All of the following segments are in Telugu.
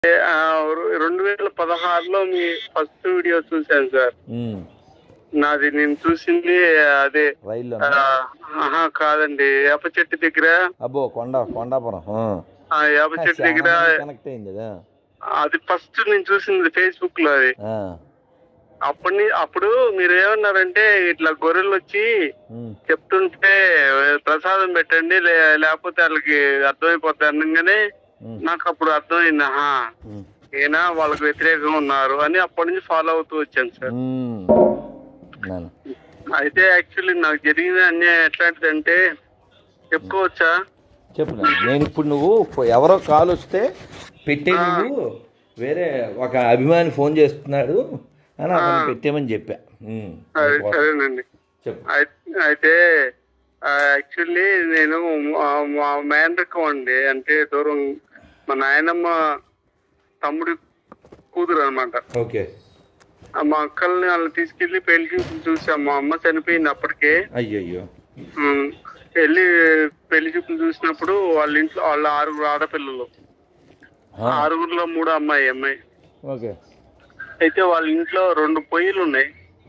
ఆ, రెండు వేల పదహారులో మీ ఫస్ట్ వీడియో చూశాను సార్ ఉమ్. నాది నేను చూసింది అదే రైల్లో ఆ, ఆహా కాదండి వేప చెట్టు దగ్గర అబ్బో కొండ కొండాపురం ఆ. ఆ వేప చెట్టు దగ్గర చాలా కనెక్ట్ అయింది కదా అది ఫస్ట్ నేను చూసింది ఫేస్బుక్ లో అది ఆ. అప్పటి ని- అప్పుడు మీరు ఏమన్నారంటే ఇట్లా గొర్రెలు వచ్చి ఉమ్. చెప్తుంటే ప్రసాదం పెట్టండి లే- లేకపోతే వాళ్ళకి అర్థమైపోతుంది అనగానే ఉమ్. నాకు అప్పుడు అర్థమైంది ఆహా ఉమ్. ఈయన వాళ్ళకి వ్యతిరేకంగా ఉన్నారు అని అప్పటి నుంచి ఫాలో అవుతూ వచ్చాను సార్ ఉమ్. నాన్న. అయితే యాక్చువల్లీ నాకు జరిగిన అన్యాయం ఎట్లాంటిదంటే చెప్పుకోవచ్చా చెప్పు నాన్న. నేను ఇప్పుడు నువ్వు ఫో- ఎవరో కాల్ వస్తే పెట్టే నువ్వు వేరే ఒక అభిమాని ఫోన్ చేస్తున్నాడు అని అతను పెట్టేమని చెప్పా ఉమ్. సరే సరేనండి చెప్పు అయి- అయితే యాక్చువల్లీ నేను మా- మా మేనరకం అండి అంటే దూరం మా నాయనమ్మ తమ్ముడి కూతురు అనమాట ఓకే మా అక్కల్ని వాళ్ళని తీసుకెళ్లి పెళ్లి చూపులు చూసాం మా అమ్మ చనిపోయింది అప్పటికే అయ్యయ్యో ఉమ్, వెళ్ళి పెళ్లి చూపులు చూసినప్పుడు వాళ్ళ ఇంట్లో వాళ్ళ ఆరుగురు ఆడపిల్లలు ఆ, ఆరుగురులో మూడో అమ్మాయి అమ్మాయి ఓకే అయితే వాళ్ళ ఇంట్లో రెండు పొయ్యిలు ఉన్నాయి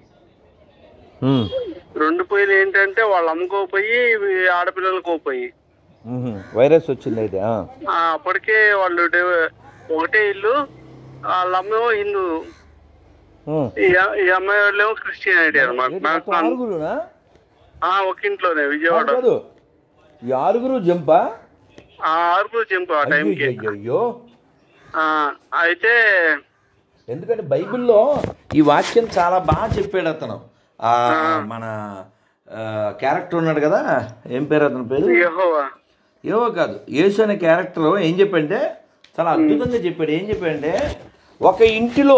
ఉమ్. రెండు పొయ్యిలు ఏంటంటే వాళ్ళు అమ్ముకోపోయి ఇవి ఆడపిల్లలకు పోయి ఉహుం. వైరస్ వచ్చింది అయితే ఆ. ఆ, అప్పటికే వాళ్ళు డే- ఒకటే ఇల్లు వాళ్ళ అమ్మేమో హిందూ ఉమ్. ఈ అ- ఈ అమ్మాయి వాళ్ళేమో క్రిస్టియానిటీ అనమాట ఏంటి నాకు మొత్తం ఆరుగురునా ఆ, ఒక ఇంట్లోనే విజయవాడ కాదు ఈ ఆరుగురు జంపా ఆ ఆరుగురు చెంపు ఆ టైంకి అయ్యో ఆ, అయితే ఎందుకంటే బైబిల్లో ఈ వాక్యం చాలా బాగా చెప్పాడు అతను ఆ మన క్యారెక్టర్ ఉన్నాడు కదా ఏం పేరు అతని పేరు యెహోవా ఏవో కాదు యేసు అనే క్యారెక్టర్ ఏం చెప్పంటే చాలా అద్భుతంగా చెప్పాడు ఏం చెప్పాడంటే ఒక ఇంటిలో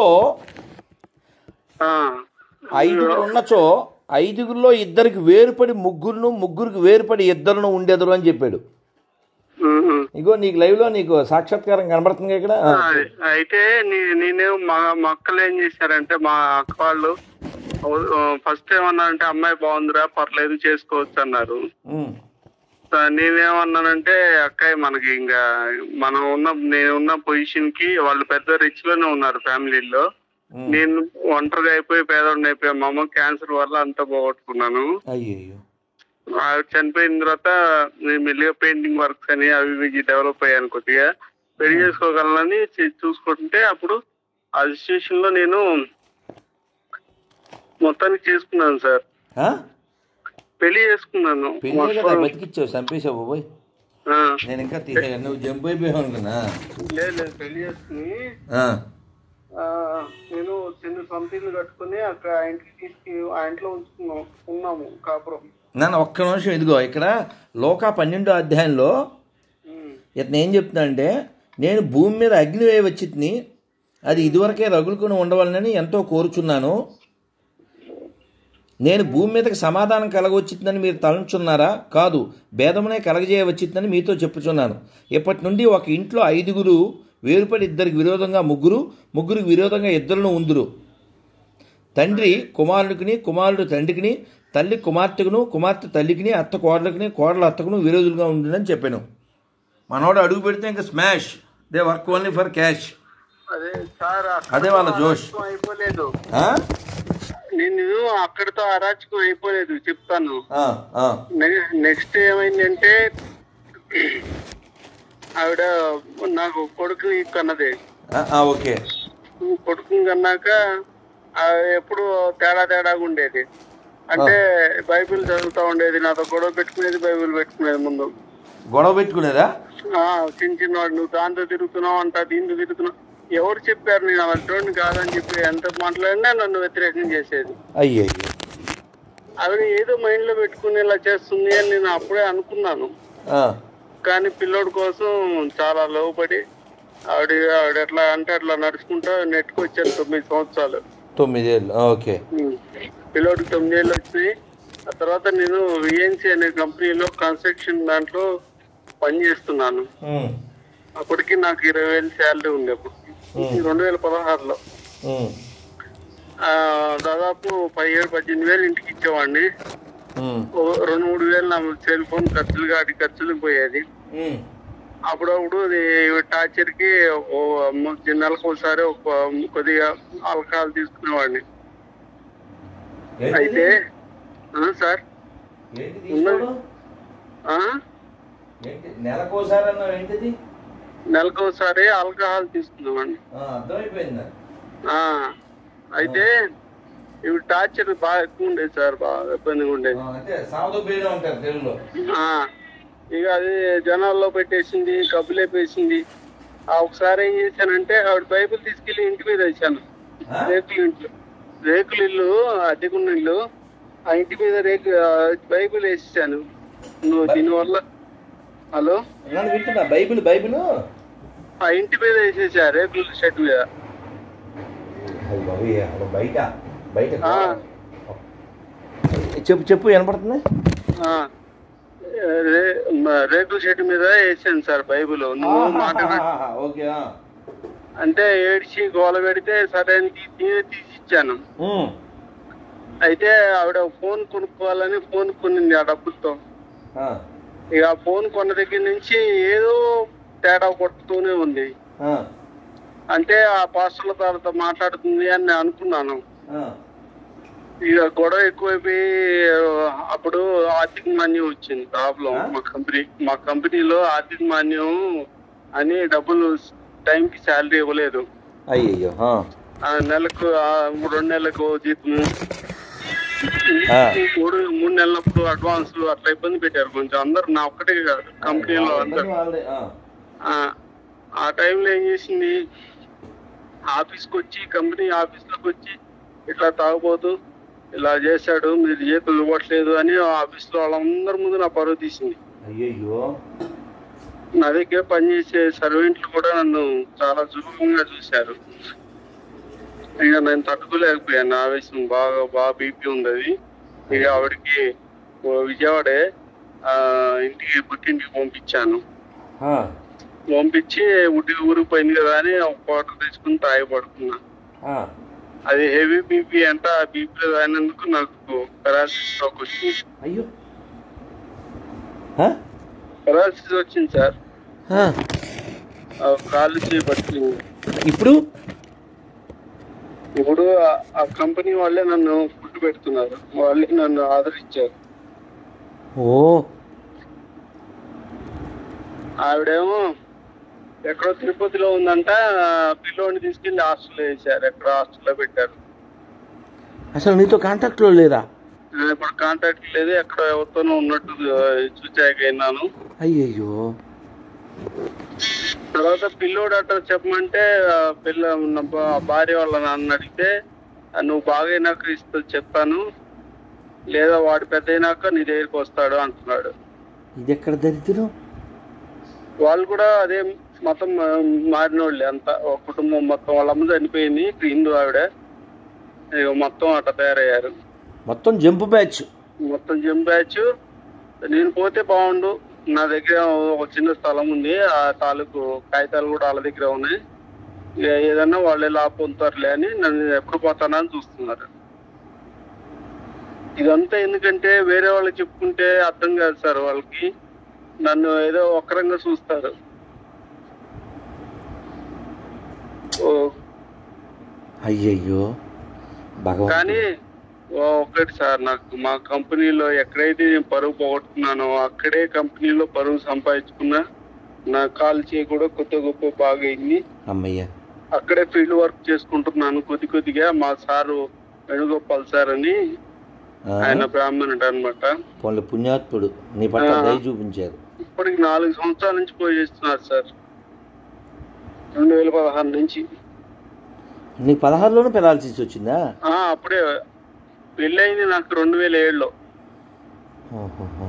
ఆ, ఐదుగురు ఉన్నచో ఐదుగురిలో ఇద్దరికి వేరుపడి ముగ్గురును ముగ్గురికి వేరుపడి ఇద్దరును ఉండేదరు అని చెప్పాడు ఉమ్, ఉమ్. ఇగో నీకు లైవ్లో నీకు సాక్షాత్కారం కనబడుతుంది ఇక్కడ ఆ, అయితే నీ- నేనే మా మా అక్కలు ఏం చేశారంటే మా అక్క వాళ్ళు ఫస్ట్ ఏమన్నారంటే అమ్మాయి బాగుందిరా పర్లేదు చేసుకోవచ్చు అన్నారు ఉమ్, సో నేనేమన్నానంటే అక్కయ్య మనకి ఇంకా మనం ఉన్న నేను ఉన్న పొజిషన్ కి వాళ్ళు పెద్ద రిచ్ లోనే ఉన్నారు ఫ్యామిలీలో ఉమ్. నేను ఒంటరిగా అయిపోయి పేదవాడిని అయిపోయా మా అమ్మ క్యాన్సర్ వల్ల అంతా పోగొట్టుకున్నాను అయ్యయ్యో ఆవిడ చనిపోయిన తర్వాత నేను మెల్లిగా పెయింటింగ్ వర్క్స్ అని అవి ఇవి డెవలప్ అయ్యాను కొద్దిగా పెళ్లి చేసుకోగలనని చే- చూసుకుంటే అప్పుడు ఆ సిచ్యువేషన్ లో నేను మొత్తానికి చేసుకున్నాను సార్ ఆ? పెళ్లి చేసుకున్నాను పెళ్ళే కదా బతికిచ్చావు చంపేశావు పోయి ఆ, నేను ఇంకా తీసే నువ్వు జంప్ అయిపోయావు అనుకున్నా లేదు లేదు పెళ్లి చేసుకుని ఆ, ఆ, నేను చిన్న సొంత ఇల్లు కట్టుకుని అక్కడ ఆ ఇంటికి తీసుకు ఆ ఇంట్లో ఉంచుకున్నాం ఉన్నాము కాపురం నన్ను ఒక్క నిమిషం ఇదిగో ఇక్కడ లోకా పన్నెండో అధ్యాయంలో ఉమ్, ఇతను ఏం చెప్తున్నాడంటే నేను భూమి మీద అగ్ని వేయవచ్చితిని అది ఇదివరకే రగులుకొని ఉండవాలని ఎంతో కోరుచున్నాను నేను భూమి మీదకి సమాధానం కలగవచ్చిందని మీరు తలంచున్నారా కాదు భేదమునే కలగజేయవచ్చిందని మీతో చెప్పుచున్నాను ఇప్పటి నుండి ఒక ఇంట్లో ఐదుగురు వేరుపడి ఇద్దరికి విరోధంగా ముగ్గురు ముగ్గురికి విరోధంగా ఇద్దరును ఉందురు తండ్రి కుమారుడికిని కుమారుడు తండ్రికిని తల్లి కుమార్తెకును కుమార్తె తల్లికిని అత్త కోడలకిని కోడల అత్తకును విరోధులుగా ఉండునని చెప్పాను మనోడు అడుగు పెడితే ఇంకా smash they work only for cash అదే సార్ అక్కడ అదే వాళ్ళ జోష్. అరాచకం అయిపోలేదు నేను అక్కడితో అరాచకం అయిపోలేదు చెప్తాను నె- నెక్స్ట్ ఏమైందంటే ఆవిడ నాకు కొడుకు కన్నది ఓకే కొడుకు కన్నాక ఆ ఎప్పుడు తేడా తేడాగా ఉండేది అంటే బైబిల్ చదువుతా ఉండేది నాతో గొడవ పెట్టుకునేది బైబిల్ పెట్టుకునేది ముందు గొడవ పెట్టుకునేదా ఆ, చిన్న చిన్నవాడు నువ్వు దాంతో తిరుగుతున్నావు అంట దీంతో తిరుగుతున్నావు ఎవరు చెప్పారు నేను అలాంటి కాదని చెప్పి ఎంత మాట్లాడినా నన్ను వ్యతిరేకం చేసేది అయ్యయ్యో ఆవిడ ఏదో మైండ్ లో పెట్టుకుని ఇలా చేస్తుంది అని నేను అప్పుడే అనుకున్నాను ఆ, కానీ పిల్లోడి కోసం చాలా లోపడి ఆవిడ ఆవిడ ఎట్లా అంటే అట్లా నడుచుకుంటా నెట్టుకొచ్చాను తొమ్మిది సంవత్సరాలు తొమ్మిదేళ్ళు ఓకే ఉమ్. పిల్లోడికి తొమ్మిదేళ్ళు వచ్చినాయి ఆ తర్వాత నేను విఎన్సి అనే కంపెనీలో కన్స్ట్రక్షన్ దాంట్లో పనిచేస్తున్నాను ఉమ్, అప్పటికి నాకు ఇరవై వేలు శాలరీ ఉంది అప్పుడు రెండు వేల పదహారులో ఉమ్, ఆ, దాదాపు పదిహేడు పద్దెనిమిది వేలు ఇంటికి ఇచ్చేవాడిని ఉమ్, ఓ రెండు మూడు వేలు నా సెల్ ఫోన్ ఖర్చులు కాటి ఖర్చులు పోయేది ఉమ్, అప్పుడప్పుడు టార్చర్ కి ఓ ము- నెలకు ఒకసారి ఒక కొద్దిగా ఆల్కహాల్ తీసుకునేవాడిని అయితే ఆ, సార్ ఏంటి తీసుకోవడం? ఆ? ఏంటి నెలకోసారి అన్నావు ఏంటిది నెలకు ఒకసారి ఆల్కహాల్ తీసుకునేవాడిని ఆ, అర్థమైపోయింది నాకు. ఆ, అయితే ఇవి టార్చర్ బాగా ఎక్కువ ఉండేది సార్ బాగా ఇబ్బందిగా ఉండేది ఆ, అంటే సామతో పేరు ఉంటారు తెలుగులో ఆ, ఇక అది జనాల్లో పెట్టేసింది కబ్బులేపేసింది ఆ ఒకసారి ఏం చేశానంటే ఆవిడ బైబిల్ తీసుకెళ్లి ఇంటి మీద వేసాను ఆ? రేకుల ఇంట్లో రేకుల ఇల్లు అద్దెకున్న ఇల్లు ఆ ఇంటి మీద రేకు ఆ, బైబిల్ వేసేసాను నువ్వు దీనివల్ల హలో నన్ను వింటున్నా బైబిల్ బైబిల్ ఆ ఇంటి మీద వేసేసా రేకుల షెడ్ మీద అది బాబు అక్కడ బయట బయట ఆ. చెప్పు చెప్పు వినపడుతుంది ఆ, రే- మ- రేకుల షెడ్ మీద వేసాను సార్ బైబిల్ నువ్వు మాట విన- ఆహాహాహా, ఓకే ఆ. అంటే ఏడిచి గోల పెడితే సరే అని తీ- నేనే తీసి ఇచ్చాను ఉమ్. అయితే ఆవిడ ఫోన్ కొనుక్కోవాలని ఫోన్ కొనింది ఆ డబ్బులతో ఆ. ఇక ఆ ఫోన్ కొన్న దగ్గర నుంచి ఏదో తేడా కొడుతూనే ఉంది ఆ. అంటే ఆ పాస్టర్ల తర్వాత మాట్లాడుతుంది అని నేను అనుకున్నాను ఆ. ఇక గొడవ ఎక్కువైపోయి అప్పుడు ఆర్థిక మాన్యం వచ్చింది ప్రాబ్లం ఆ? మా కంపెనీ మా కంపెనీలో ఆర్థిక మాన్యం అని డబ్బులు టైంకి శాలరీ ఇవ్వలేదు అయ్యయ్యో ఆ. ఆ నెలకు ఆ రెండు నెలలకు జీతం ఆ. మూడు మూడు నెలలప్పుడు అడ్వాన్స్ అట్లా ఇబ్బంది పెట్టారు కొంచెం అందరు నా ఒక్కటే కాదు కంపెనీలో అందరు వాళ్ళే, ఆ. ఆ, ఆ టైంలో ఏం చేసింది ఆఫీస్కి వచ్చి కంపెనీ ఆఫీస్లోకి వచ్చి ఇట్లా తాగబోతూ ఇలా చేశాడు మీరు జీతం ఇవ్వట్లేదు అని ఆఫీస్లో వాళ్ళందరి ముందు నా పరువు తీసింది అయ్యయ్యో నా దగ్గర పనిచేసే సర్వెంట్లు కూడా నన్ను చాలా సులభంగా చూశారు ఇక నేను తట్టుకోలేకపోయాను నా ఆవేశం బాగా బాగా బీపీ ఉంది అది ఇక ఆవిడకి ఓ విజయవాడే ఆ, ఇంటికి పుట్టింటికి పంపించాను ఆ. పంపించి ఉడ్డి ఊరికి పోయింది కదా అని ఒక క్వార్టర్ తెచ్చుకుని తాగి పడుకున్నా ఆ. అది హెవీ బీపీ అంట ఆ బీపీ తాగినందుకు నాకు పెరాలసిస్ స్ట్రోక్ వచ్చింది అయ్యో ఆ? పెరాలసిస్ వచ్చింది సార్ ఆ. ఆ కాళ్ళు చేయబట్టింది ఇప్పుడు ఇప్పుడు ఆ- ఆ కంపెనీ వాళ్ళే నన్ను ఫుడ్ పెడుతున్నారు వాళ్ళే నన్ను ఆదరించారు ఓ ఆవిడేమో ఎక్కడో తిరుపతిలో ఉందంట పిల్లోని తీసుకెళ్లి హాస్టల్లో వేసారు ఎక్కడ హాస్టల్లో పెట్టారు అసలు నీతో కాంటాక్ట్లో లేరా నేను ఇప్పుడు కాంటాక్ట్ లేదు ఎక్కడ ఎవరితోనో ఉన్నట్టు ఆ, చూచాక విన్నాను అయ్యయ్యో తర్వాత పిల్లోడు అట్ట చెప్పమంటే ఆ, పిల్ల ఉన్న భా- భార్య వాళ్ళ నాన్న అడిగితే "ఆ, నువ్వు బాగైనాక ఇస్తా చెప్తాను లేదా వాడు పెద్ద అయినాక నీ దగ్గరికి వస్తాడు అంటున్నాడు ఇది ఎక్కడ దరిద్రం వాళ్ళు కూడా అదే మతం ఆ, మారినోళ్ళే అంతా ఒక కుటుంబం మొత్తం వాళ్ళ అమ్మ చనిపోయింది ఇప్పుడు హిందూ ఆవిడ ఇక మొత్తం అట్ట తయారయ్యారు మొత్తం జంపు బ్యాచ్ మొత్తం జిమ్ బ్యాచ్ నేను పోతే బాగుండు నా దగ్గర ఒక చిన్న స్థలం ఉంది ఆ తాలూకు కాగితాలు కూడా వాళ్ళ దగ్గర ఉన్నాయి ఇక ఏదన్నా వాళ్ళు ఎలా పొందుతారులే అని నన్ను ఎప్పుడు పోతానని చూస్తున్నారు ఇదంతా ఎందుకంటే వేరే వాళ్ళకి చెప్పుకుంటే అర్థం కాదు సార్ వాళ్ళకి నన్ను ఏదో ఒక్కరంగా చూస్తారు ఓ, అయ్యయ్యో భగవంతుడు కానీ ఓ ఒక్కటి సార్ నాకు మా కంపెనీలో ఎక్కడైతే నేను పరువు పోగొట్టుకున్నానో అక్కడే కంపెనీలో పరువు సంపాదించుకున్నా నా కాల్ చేయి కూడా కొత్త గొప్ప బాగా అయింది అమ్మయ్య అక్కడే ఫీల్డ్ వర్క్ చేసుకుంటున్నాను కొద్ది కొద్దిగా మా సారు వేణుగోపాల్ సార్ అని ఆ, ఆయన బ్రాహ్మణుడు అనమాట పోన్లే పుణ్యాత్ముడు నీ పట్ల ఆ. దయ చూపించారు ఇప్పటికి నాలుగు సంవత్సరాల నుంచి పోయి చేస్తున్నారు సార్ రెండు వేల పదహారు నుంచి నీకు పదహారులోనే పెరాల్సిస్ వచ్చిందా ఆ, అప్పుడే పెళ్ళయింది నాకు రెండు వేల ఏడులో ఓహోహో.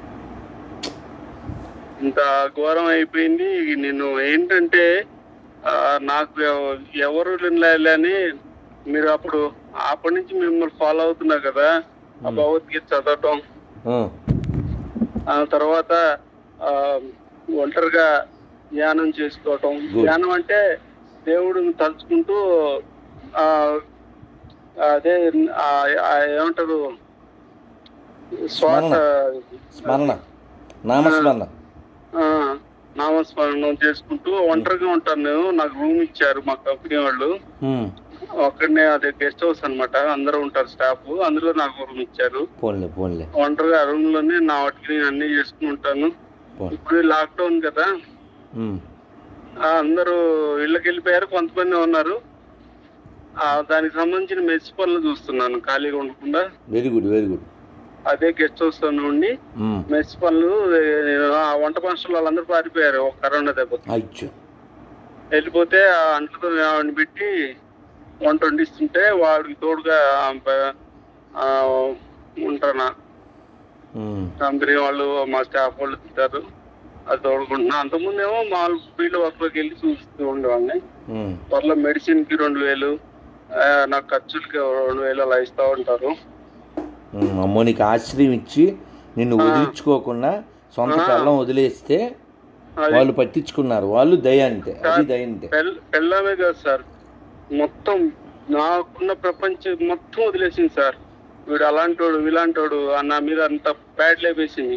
ఇంత ఘోరం అయిపోయింది నేను ఏంటంటే ఆ, నాకు ఎవ- ఎవరు అని మీరు అప్పుడు అప్పటి నుంచి మిమ్మల్ని ఫాలో అవుతున్నా కదా ఆ భగవద్గీత చదవటం ఆ, ఆ తర్వాత ఆ, ఒంటరిగా ధ్యానం చేసుకోవటం Good. ధ్యానం అంటే దేవుడిని తలుచుకుంటూ ఆ అదే ఆ, ఆ ఏమంటారు శ్వాస స్మరణ నామస్మరణ ఆ, నామస్మరణం చేసుకుంటూ ఒంటరిగా ఉంటాను నేను నాకు రూమ్ ఇచ్చారు మా కంపెనీ వాళ్ళు ఉమ్, అక్కడనే అదే గెస్ట్ హౌస్ అన్నమాట అందరూ ఉంటారు స్టాఫ్ అందులో నాకు రూమ్ ఇచ్చారు పోన్లే పోన్లే ఒంటరిగా రూమ్ లోనే నా వాటికి నేను అన్ని చేసుకుని ఉంటాను పోన్ ఇప్పుడు లాక్డౌన్ కదా ఉమ్, ఆ, అందరూ ఇళ్ళకి వెళ్ళిపోయారు కొంతమంది ఉన్నారు ఆ, దానికి సంబంధించిన మెస్ పనులు చూస్తున్నాను ఖాళీగా ఉండకుండా వెరీ గుడ్ వెరీ గుడ్ అదే గెస్ట్ హౌస్ లో ఉండి ఉమ్, మెస్ పనులు ఏ, ఆ వంట మనుషులు వాళ్ళందరూ పారిపోయారు ఒక కరోనా దెబ్బ అచ్చు వెళ్ళిపోతే ఆ అంట్లతో ఆవిడని పెట్టి వంట వండిస్తుంటే వాడికి తోడుగా ఆ, ప- ఆ, ఉంటాను ఉమ్, కంపెనీ వాళ్ళు మా స్టాఫ్ వాళ్ళు తింటారు అది తోడుకుంటున్నా అంతకుముందేమో మా ఫీల్డ్ వర్క్ లోకి వెళ్ళి చూస్తూ ఉండేవాడిని ఉమ్, త్వరలో మెడిసిన్ కి రెండు వేలు ఆ, నాకు ఖర్చులకి రెండు వేలు అలా ఇస్తా ఉంటారు ఉమ్, అమ్మో నీకు ఆశ్రయం ఇచ్చి నిన్ను వదిలించుకోకుండా సొంత పిల్లం వదిలేస్తే అది వాళ్ళు పట్టించుకున్నారు వాళ్ళు దయ అంటే అది దయ అంటే పెళ్ళ పెళ్ళామే కాదు సార్ మొత్తం నాకున్న ప్రపంచం మొత్తం వదిలేసింది సార్ వీడు అలాంటోడు ఇలాంటోడు ఆ నా మీద అంత బ్యాడ్ లేపేసింది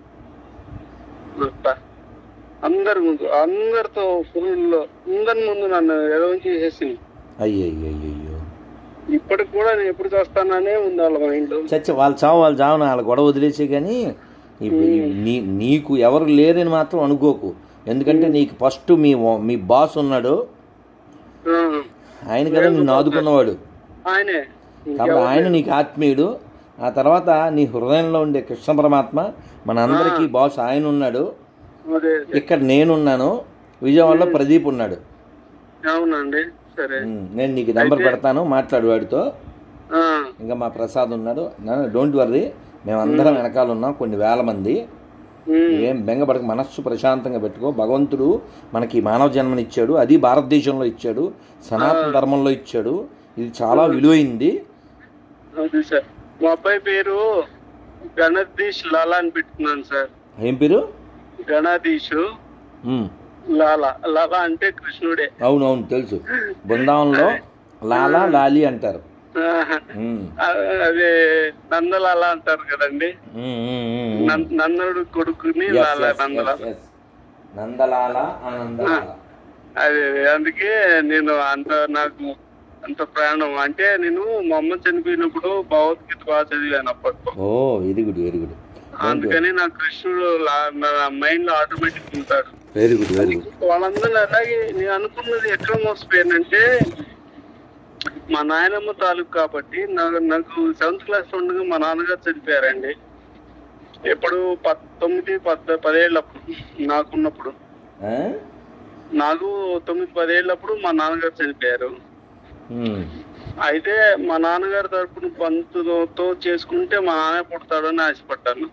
అంత. అందరి ముందు అందరితో ఫోన్లో అందరి ముందు నన్ను ఎదవం చేసేసింది అయ్యయ్యో ఇప్పటికి కూడా నేను ఎప్పుడు చేస్తాననే ఉంది వాళ్ళ మైండ్ చచ్చ వాళ్ళ చావు వాళ్ళ చావున వాళ్ళ గొడవ వదిలేసే కానీ ఇప్పుడు ఈ నీ నీకు ఎవరు లేరని మాత్రం అనుకోకు ఎందుకంటే నీకు ఫస్ట్ మీ ఓ- మీ బాస్ ఉన్నాడు ఆయన కదా నిన్ను ఆదుకున్నవాడు ఆయనే కాబట్టి ఆయన నీకు ఆత్మీయుడు ఆ తర్వాత నీ హృదయంలో ఉండే కృష్ణ పరమాత్మ మన అందరికీ బాస్ ఆయన ఉన్నాడు అదే ఇక్కడ నేనున్నాను విజయవాడలో ప్రదీప్ ఉన్నాడు అవునండి సరే ఉమ్, నేను నీకు నెంబర్ పెడతాను మాట్లాడు వాడితో ఆ, ఇంకా మా ప్రసాద్ ఉన్నాడు డోంట్ వర్రీ మేమందరం వెనకాల ఉన్నాం కొన్ని వేల మంది ఉమ్, ఏం బెంగపడక మనస్సు ప్రశాంతంగా పెట్టుకో భగవంతుడు మనకి మానవ జన్మనిచ్చాడు అది భారతదేశంలో ఇచ్చాడు సనాతన ధర్మంలో ఇచ్చాడు ఇది చాలా విలువైంది అదే సార్ మా అబ్బాయి పేరు గణదీష్ లాలా అని పెట్టుకున్నాను సార్ ఏం పేరు గణాధీష్ ఉమ్, లాలా లాలా అంటే కృష్ణుడే అవును అవును తెలుసు బృందావనంలో లాలా లాలి అంటారు ఆహా. ఉమ్, ఆ, అదే నందలాల అంటారు కదండి ఉమ్, ఉమ్, ఉమ్, ఉమ్. నం- నందనుడు కొడుకుని Yes, లాలా yes, Nandalal yes, yes. Nandalal ఆనందలాల అదే అందుకే నేను అంత నాకు అంత ప్రాణం అంటే నేను మా అమ్మ చనిపోయినప్పుడు భగవద్గీత బాగా చదివాను అప్పట్లో oh very good very good అందుకని నా కృష్ణుడు లా- నా మైండ్ లో ఆటోమేటిక్ ఉంటాడు వెరీ గుడ్ వెరీ గుడ్ వాళ్ళందరూ అలాగే నేను అనుకున్నది ఎక్కడ మోసపోయానంటే మా నాయనమ్మ తాలూకు కాబట్టి నాకు నాకు సెవెంత్ క్లాస్ ఉండగా మా నాన్నగారు చనిపోయారండి ఎప్పుడు పంతొమ్మిది పద్ పదేళ్ళప్పుడు నాకున్నప్పుడు నాకు తొమ్మిది పదేళ్ళప్పుడు మా నాన్నగారు చనిపోయారు అయితే మా నాన్నగారి తరపున పంతుతో చేసుకుంటే మా నాన్న పుడతాడని ఆశపడ్డాను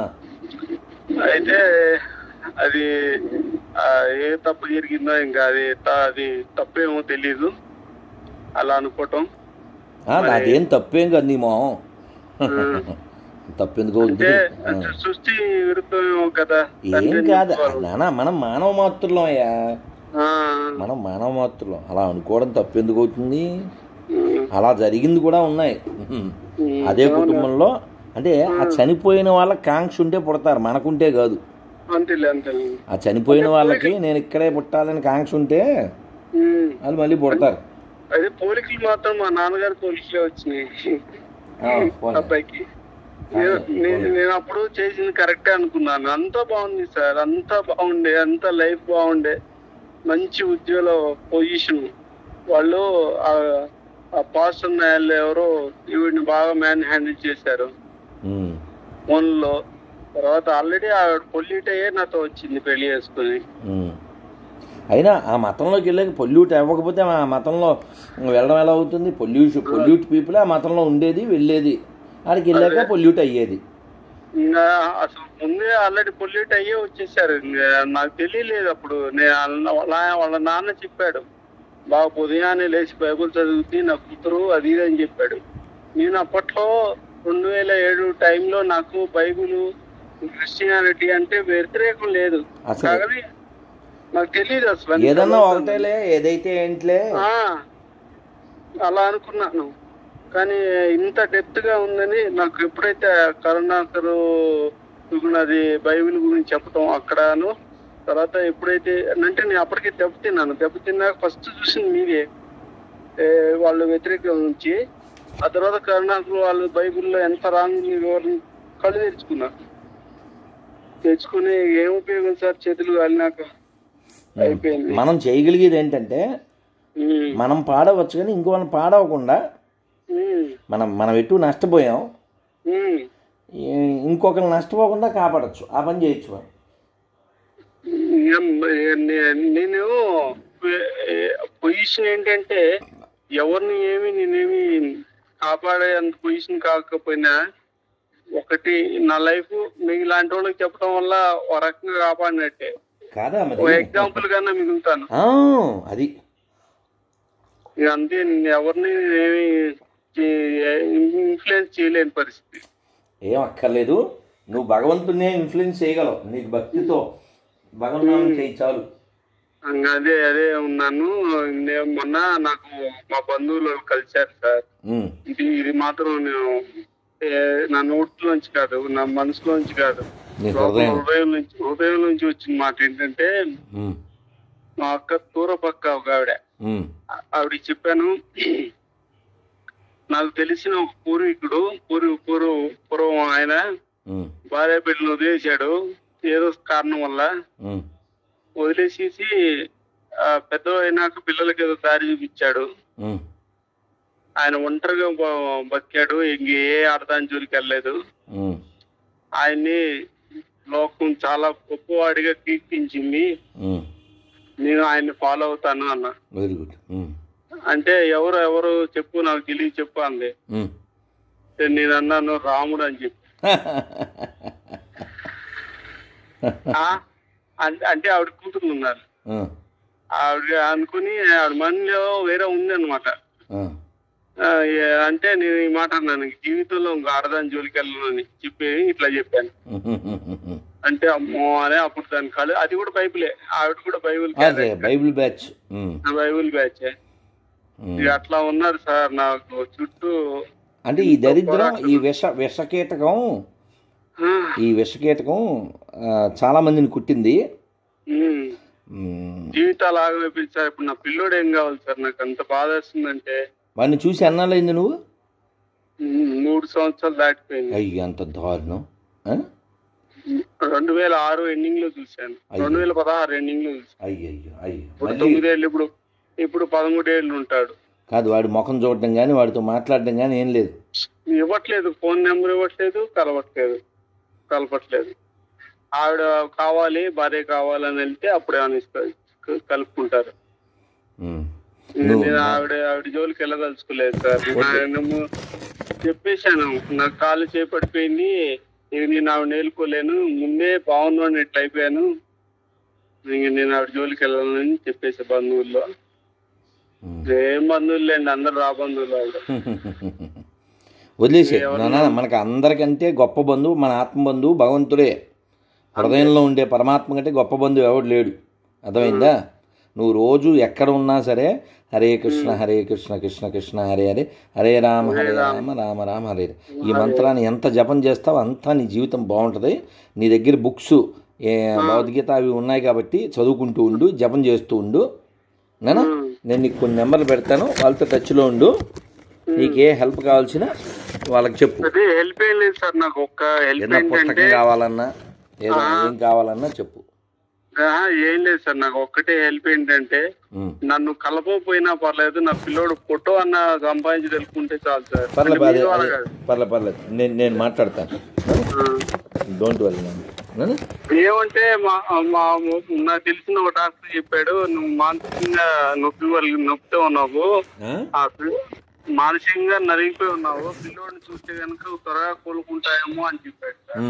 అయితే అది ఆ, ఏ తప్పు జరిగిందో ఇంకా అది త- అది తప్పేమో తెలీదు అలా అనుకోవటం నాదేం తప్పేం కాదు నీ మొహం తప్పెందుకు అంటే అవుతుంది సృష్టి విరుద్ధమేమో కదా ఏం తండ్రిని కాదు చెప్పుకోవాలి. నానా మనం మానవ మాత్రులం అయ్యా ఆ, మనం మానవ మాత్రులం అలా అనుకోవడం తప్పెందుకు అవుతుంది ఉమ్, అలా జరిగింది కూడా ఉన్నాయి ఉమ్, అదే కుటుంబంలో అంటే ఆ చనిపోయిన వాళ్ళ కాంక్ష ఉంటే పుడతారు మనకుంటే కాదు అంతేలే అంతేలే ఆ చనిపోయిన వాళ్ళకి నేను ఇక్కడే పుట్టాలని కాంక్ష ఉంటే ఉమ్, వాళ్ళు మళ్ళీ పుడతారు అదే పోలికలు మాత్రం మా నాన్నగారి పోలికలే వచ్చినాయి ఆ, పోనీ. అబ్బాయికి నేను- నేను నేను అప్పుడు చేసింది కరెక్టే అనుకున్నాను అంతా బాగుంది సార్ అంతా బాగుండే అంతా లైఫ్ బాగుండే మంచి ఉద్యోగ పొజిషన్ వాళ్ళు ఆ- ఆ పాస్ ఉన్న వాళ్ళు ఎవరో ఈవిడ్ని బాగా మ్యాన్ హ్యాండిల్ చేశారు ఉమ్. ఫోన్లో తర్వాత ఆల్రెడీ ఆవిడ పొల్యూట్ అయ్యే నాతో వచ్చింది పెళ్లి చేసుకుని ఉమ్. అయినా ఆ మతంలోకి వెళ్ళాక పొల్యూట్ అవ్వకపోతే ఆ మతంలో వెళ్ళడం ఎలా అవుతుంది పొల్యూషన్ పొల్యూట్ పీపుల్ ఆ మతంలో ఉండేది వెళ్ళేది ఆడికి వెళ్ళాక పొల్యూట్ అయ్యేది ఇంకా అసలు ముందే ఆల్రెడీ పొల్యూట్ అయ్యే వచ్చేసారు ఇంకా నాకు తెలియలేదు అప్పుడు నేను వాళ్ళ వాళ్ళ- వాళ్ళ నాన్న చెప్పాడు బాగా ఉదయాన్నే లేచి బైబుల్ చదువుతుంది నా కూతురు అది ఇది అని చెప్పాడు నేను అప్పట్లో రెండు వేల ఏడు టైంలో నాకు బైబుల్ క్రిస్టియానిటీ అంటే వ్యతిరేకం లేదు అసలు- కానీ నాకు తెలియదు అసలు అన్ని ఏదన్నా చదువుతాను. ఒకటేలే ఏదైతే ఏంట్లే ఆ, అలా అనుకున్నాను కానీ ఇంత డెప్త్ గా ఉందని నాకు ఎప్పుడైతే కరుణాకరు అది బైబిల్ గురించి చెప్పటం అక్కడను తర్వాత ఎప్పుడైతే అంటే నేను అప్పటికే దెబ్బతిన్నాను దెబ్బతిన్నాక ఫస్ట్ చూసింది మీరే ఏ, వాళ్ళు వ్యతిరేకం నుంచి ఆ తర్వాత కరుణాకులు వాళ్ళు బైబిల్లో ఎంత రాంగ్ వివరణ కళ్ళు తెరుచుకున్నా తెచ్చుకుని ఏం ఉపయోగం సార్ చేతులు కాలినాక అయిపోయింది మనం చేయగలిగేది ఏంటంటే ఉమ్, మనం పాడవచ్చు కానీ ఇంకో వాళ్ళని పాడవకుండా ఉమ్, మనం మనం ఎటు నష్టపోయాం ఉమ్. ఈ- ఇంకొకరిని నష్టపోకుండా కాపాడచ్చు ఆ పని చేయొచ్చు మనం ఏం, నే- నేను పొజిషన్ ఏంటంటే ఎవరిని ఏమి నేనేమి కాపాడే అంత పొజిషన్ కాకపోయినా ఒకటి నా లైఫ్ మీలాంటి వాళ్ళకి చెప్పడం వల్ల ఒక రకంగా కాపాడినట్టే కాదా ఒక మరి ఎగ్జాంపుల్ కన్నా మిగులుతాను ఆ, అది ఇక అంతే నేను ఎవరిని ఏమి ఇన్ఫ్లుయెన్స్ చేయలేని పరిస్థితి ఏం అక్కర్లేదు నువ్వు భగవంతుడినే ఇన్ఫ్లుయెన్స్ చేయగలవు నీకు భక్తితో భగవన్నామం చేయి చాలు ఇంకా అదే అదే ఉన్నాను నేను మొన్న నాకు మా బంధువులు కలిశారు సార్ ఉమ్, ఇది ఇది మాత్రం నేను ఏ, నా నోట్లోంచి కాదు నా మనసులోంచి కాదు నీ లోపల హృదయం హృదయం నుంచి హృదయం నుంచి వచ్చిన మాట ఏంటంటే ఉమ్, మా అక్క తూర పక్క ఒక ఆవిడ ఉమ్, ఆ- ఆవిడకి చెప్పాను నాకు తెలిసిన ఒక పూర్వీకుడు పూర్వ పూర్వ పూర్వం ఆయన ఉమ్, భార్య బిడ్డలు వదిలేశాడు ఏదో కారణం వల్ల ఉమ్, వదిలేసేసి ఆ, పెద్ద అయినాక పిల్లలకి ఏదో దారి చూపించాడు ఉమ్, ఆయన ఒంటరిగా బ- బతికాడు ఇంక ఏ ఆడదాని జోలికి వెళ్ళలేదు ఉమ్, ఆయన్ని లోకం చాలా గొప్పవాడిగా కీర్తించింది ఉమ్. నేను ఆయన్ని ఫాలో అవుతాను అన్న వెరీ గుడ్ ఉమ్, అంటే ఎవరు ఎవరు చెప్పు నాకు తెలియ చెప్పు అంది ఉమ్. నేను అన్నాను రాముడు అని చెప్పి ఆ? అం- అంటే ఆవిడ కూతురు ఉన్నారు ఉమ్, ఆవిడ అనుకుని ఆవిడ మనలో వేరే ఉంది అనమాట ఉమ్, అంటే నేను ఈ మాట అన్నాను జీవితంలో ఇంకా ఆడదాని జోలికి వెళ్ళను అని చెప్పి ఇట్లా చెప్పాను ఉమ్, ఉమ్, ఉమ్, ఉమ్. అంటే అమ్మో అని అప్పుడు దాని కళ అది కూడా బైబిలే ఆవిడ కూడా బైబిల్ అదే బైబిల్ బ్యాచ్ ఉమ్, బైబిల్ బ్యాచ్ ఉమ్. ఇక అట్లా ఉన్నారు సార్ నాకు చుట్టూ అంటే ఈ దరిద్రం ఈ విష విషకీటకం ఆ, ఈ విషకీటకం ఆ, చాలా మందిని కుట్టింది ఉమ్, ఉమ్, జీవితాలు ఆగమైపోయింది సార్ ఇప్పుడు నా పిల్లోడు ఏం కావాలి సార్ నాకు అంత బాధ వస్తుందంటే వాడిని చూసి ఎన్నాళ్ళైంది నువ్వు ఉమ్, మూడు సంవత్సరాలు దాటిపోయింది అయ్యి అంత దారుణం ఆ? రెండు వేల ఆరు ఎండింగ్ లో చూశాను అయ్యో. రెండు వేల పదహారు ఎండింగ్ లో చూశాను అయ్యయ్యో అయ్యో ఇప్పుడు మళ్ళీ తొమ్మిదేళ్ళు ఇప్పుడు ఇప్పుడు పదమూడేళ్ళు ఉంటాడు కాదు వాడి ముఖం చూడడం కానీ వాడితో మాట్లాడడం కానీ ఏం లేదు ఇవ్వట్లేదు ఫోన్ నెంబర్ ఇవ్వట్లేదు కలవట్లేదు కలపట్లేదు ఆవిడ కావాలి భార్య కావాలని వెళ్తే అప్పుడు ఏమైనా ఇస్తారు క- కలుపుకుంటారు ఉమ్. నువ్వు నేను ఆవిడ ఆవిడ జోలికి వెళ్ళదలుచుకోలేదు సార్ నేను చెప్పేశాను నాకు కాలు చేపడిపోయింది ఇక నేను ఆవిడ నేర్చుకోలేను ముందే బాగున్నాను ఇట్లా అయిపోయాను ఇంక నేను ఆవిడ జోలికి వెళ్ళాలని చెప్పేసి బంధువుల్లో ఉమ్. ఏం బంధువులు లేండి అందరు రా బంధువులు ఆవిడ వదిలేసే నాన్న మనకు అందరికంటే గొప్ప బంధువు మన ఆత్మ బంధువు భగవంతుడే హృదయంలో ఉండే పరమాత్మ కంటే గొప్ప బంధువు ఎవడు లేడు అర్థమైందా నువ్వు రోజు ఎక్కడ ఉన్నా సరే హరే కృష్ణ హరే కృష్ణ కృష్ణ కృష్ణ హరే హరే హరే రామ హరే రామ రామ రామ హరే హరే ఈ మంత్రాన్ని ఎంత జపం చేస్తావో అంతా నీ జీవితం బాగుంటుంది నీ దగ్గర బుక్స్ ఏ భగవద్గీత అవి ఉన్నాయి కాబట్టి చదువుకుంటూ ఉండు జపం చేస్తూ ఉండు నేనా నేను నీకు కొన్ని నెంబర్లు పెడతాను వాళ్ళతో టచ్లో ఉండు నీకు ఏ హెల్ప్ కావాల్సిన వాళ్ళకి చెప్పు అదే హెల్ప్ ఏం లేదు సార్ నాకు ఒక్క హెల్ప్ ఏదైనా ఏంటంటే పుస్తకం కావాలన్నా ఏదైనా ఏం కావాలన్నా చెప్పు ఆ, ఏం లేదు సార్ నాకు ఒక్కటే హెల్ప్ ఏంటంటే ఉమ్. నన్ను కలపకపోయినా పర్లేదు నా పిల్లోడు ఫోటో అన్న సంపాదించి తెలుసుకుంటే చాలు సార్ పర్లేదు అంటే మీ పర్లేదు ద్వారా అదే, కాదు. పర్లేదు పర్లేదు నేను నేను మాట్లాడతాను ఆ. డోంట్ వరీ నేను ఏమంటే మా మా నాకు తెలిసిన ఒక డాక్టర్ చెప్పాడు నువ్వు మానసికంగా నొప్పి వాళ్ళు నొప్పితో ఉన్నావు ఆ పి- మానసికంగా నలిగిపోయి ఉన్నావు పిల్లోడిని చూస్తే కనుక త్వరగా కోలుకుంటాయేమో అని చెప్పాడు సార్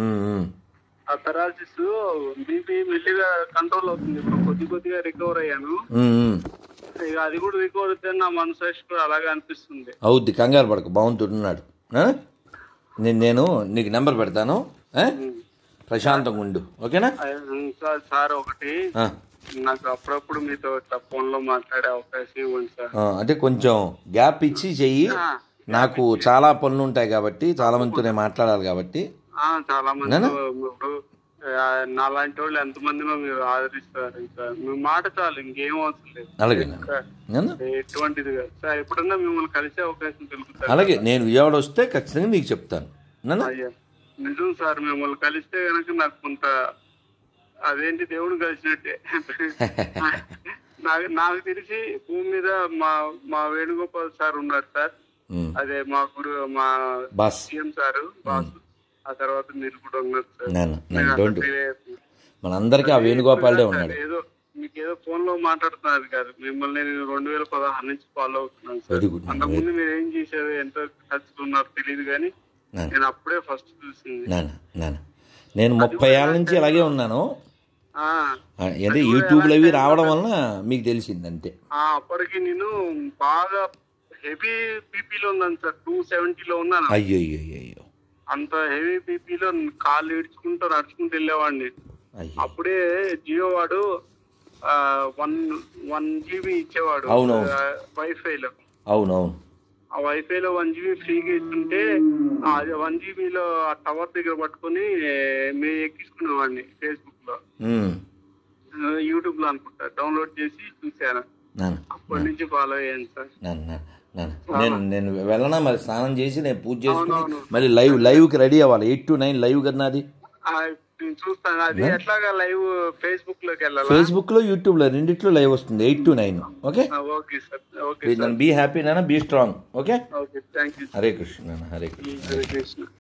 ఆ పెరాలసిస్ బీపీ మెల్లిగా కంట్రోల్ అవుతుంది ఇప్పుడు కొద్ది కొద్దిగా రికవర్ అయ్యాను ఇక అది కూడా రికవర్ అయితే నా మనసు కూడా అలాగే అనిపిస్తుంది అవుద్ది కంగారు పడకు బాగుంటున్నాడు ఆ? నేను నేను నీకు నెంబర్ పెడతాను ఆ? ప్రశాంతంగా ఉండు ఓకేనా ఆ, ఇంకా సార్ ఒకటి ఆ. నాకు అప్పుడప్పుడు మీతో ఇట్లా ఫోన్ లో మాట్లాడే అవకాశం ఇవ్వండి సార్ ఆ, అంటే కొంచెం గ్యాప్ ఇచ్చి చెయ్యి ఆ, నాకు చాలా పనులు ఉంటాయి కాబట్టి చాలా మందితో నేను మాట్లాడాలి కాబట్టి ఆ, చాలా మంది ఇప్పుడు ఆ, నాలాంటి వాళ్ళు ఎంతమందినో మీరు ఆదరిస్తారు ఇంకా మీ మాట చాలు ఇంకేం అవసరం లేదు అలాగే నాన్న నాన్న? ఎటువంటిది కాదు సార్ ఎప్పుడన్నా మిమ్మల్ని కలిసే అవకాశం దొరుకుతారు అలాగే నేను విజయవాడ వస్తే ఖచ్చితంగా నీకు చెప్తాను నాన్న అయ్యా నిజం సార్ మిమ్మల్ని కలిస్తే కనుక నాకు కొంత అదేంటి దేవుడు కలిసినట్టే నాకు నాకు తెలిసి భూమి మీద మా మా వేణుగోపాల్ సార్ ఉన్నారు సార్ ఉమ్. అదే మా గురు మా బాస్ సీఎం సార్ బాస్ ఆ తర్వాత మీరు కూడా ఉన్నారు సార్ నాన్న నేను నాన్న అసలు డోంట్ తెలియదు. మనందరికీ ఆ వేణుగోపాల్డే ఉన్నాడు ఏదో మీకు ఏదో ఫోన్ లో మాట్లాడుతున్నారు కాదు మిమ్మల్ని నేను రెండు వేల పదహారు నుంచి ఫాలో అవుతున్నాను సార్ వెరీ గుడ్ నాన్న అంతకుముందు మీరు ఏం చేశారు ఎంత టచ్ ఉన్నారు తెలియదు కానీ నాన్న నేను అప్పుడే ఫస్ట్ చూసింది నాన్న నాన్న నేను ముప్పై ఏళ్ళ నుంచి ఇలాగే ఉన్నాను ఆ, ఆ, అదే యూట్యూబ్లో అవి రావడం వలన మీకు తెలిసింది అంతే ఆ, అప్పటికి నేను బాగా హెవీ బీపీలో ఉన్నాను సార్ టూ సెవెంటీలో ఉన్నాను అయ్యో అయ్యో అయ్యో అయ్యో అంత హెవీ బీపీలో కాళ్ళు ఇడ్చుకుంటూ నడుచుకుంటూ వెళ్ళేవాడిని అయ్యో అప్పుడే జియో వాడు వన్ వన్ జీబీ ఇచ్చేవాడు అవునవును. వైఫైలో అవునవును ఆ వైఫైలో వన్ జీబీ ఫ్రీగా ఇస్తుంటే అది వన్ జీబీలో ఆ టవర్ దగ్గర పట్టుకొని మేము ఎక్కించుకునేవాడిని ఫేస్బుక్ లో ఉమ్. యూట్యూబ్ లో అనుకుంటా డౌన్లోడ్ చేసి చూశాను నాన్న అప్పటి నుంచి ఫాలో అయ్యాను సార్ నాన్న నాన్న, నాన్న నేను నేను వెళ్ళనా మరి స్నానం చేసి నేను పూజ చేసుకుని అవునవును. మళ్ళీ లైవ్ లైవ్కి రెడీ అవ్వాలి ఎయిట్ టు నైన్ లైవ్ కదా నాది ఆ, నేను చూస్తాను అది ఎట్లాగా లైవ్ ఫేస్బుక్ లోకి వెళ్ళాలా ఫేస్బుక్లో యూట్యూబ్లో రెండిట్లో లైవ్ వస్తుంది ఎయిట్ టు నైన్ ఓకే ఆ, ఓకే సార్ ఓకే నన్ను బీ హ్యాపీ నాన్న be strong okay okay thank you Hare Krishna నాన్న హరే కృష్ణ హరే కృష్ణ